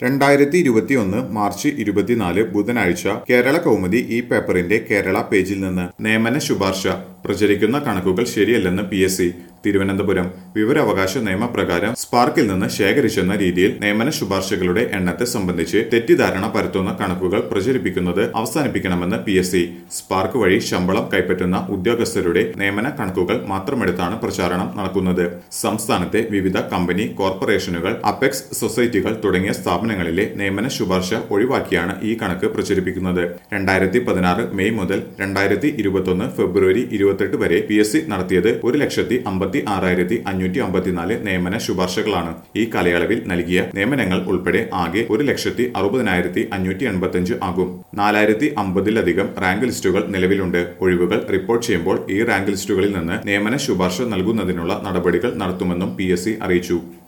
രണ്ടായിരത്തി ഇരുപത്തിയൊന്ന് മാർച്ച് ഇരുപത്തിനാല് ബുധനാഴ്ച കേരള കൗമുദി ഈ പേപ്പറിന്റെ കേരള പേജിൽ നിന്ന് നിയമന ശുപാർശ പ്രചരിക്കുന്ന കണക്കുകൾ ശരിയല്ലെന്ന് പി എസ് സി തിരുവനന്തപുരം വിവരാവകാശ നിയമപ്രകാരം സ്പാർക്കിൽ നിന്ന് ശേഖരിച്ചെന്ന രീതിയിൽ നിയമന ശുപാർശകളുടെ എണ്ണത്തെ സംബന്ധിച്ച് തെറ്റിദ്ധാരണ പരത്തുന്ന കണക്കുകൾ പ്രചരിപ്പിക്കുന്നത് അവസാനിപ്പിക്കണമെന്ന് പി എസ് സി സ്പാർക്ക് വഴി ശമ്പളം കൈപ്പറ്റുന്ന ഉദ്യോഗസ്ഥരുടെ നിയമന കണക്കുകൾ മാത്രമെടുത്താണ് പ്രചാരണം നടക്കുന്നത് സംസ്ഥാനത്തെ വിവിധ കമ്പനി കോർപ്പറേഷനുകൾ അപെക്സ് സൊസൈറ്റികൾ തുടങ്ങിയ സ്ഥാപനങ്ങളിലെ നിയമന ശുപാർശ ഒഴിവാക്കിയാണ് ഈ കണക്ക് പ്രചരിപ്പിക്കുന്നത് രണ്ടായിരത്തി പതിനാറ് മെയ് മുതൽ രണ്ടായിരത്തി ഇരുപത്തൊന്ന് ഫെബ്രുവരി ഇരുപത്തെട്ട് വരെ പി എസ് സി നടത്തിയത് ഒരു ലക്ഷത്തി അമ്പത്തി ആറായിരത്തി അഞ്ഞൂറ്റി അമ്പത്തിനാല് നിയമന ശുപാർശകളാണ് ഈ കാലയളവിൽ നൽകിയ നിയമനങ്ങൾ ഉൾപ്പെടെ ആകെ ഒരു ലക്ഷത്തി അറുപതിനായിരത്തി അഞ്ഞൂറ്റി എൺപത്തിയഞ്ച് ആകും നാലായിരത്തി അമ്പതിലധികം റാങ്ക് ലിസ്റ്റുകൾ നിലവിലുണ്ട് ഒഴിവുകൾ റിപ്പോർട്ട് ചെയ്യുമ്പോൾ ഈ റാങ്ക് ലിസ്റ്റുകളിൽ നിന്ന് നിയമന ശുപാർശ നൽകുന്നതിനുള്ള നടപടികൾ നടത്തുമെന്നും പി അറിയിച്ചു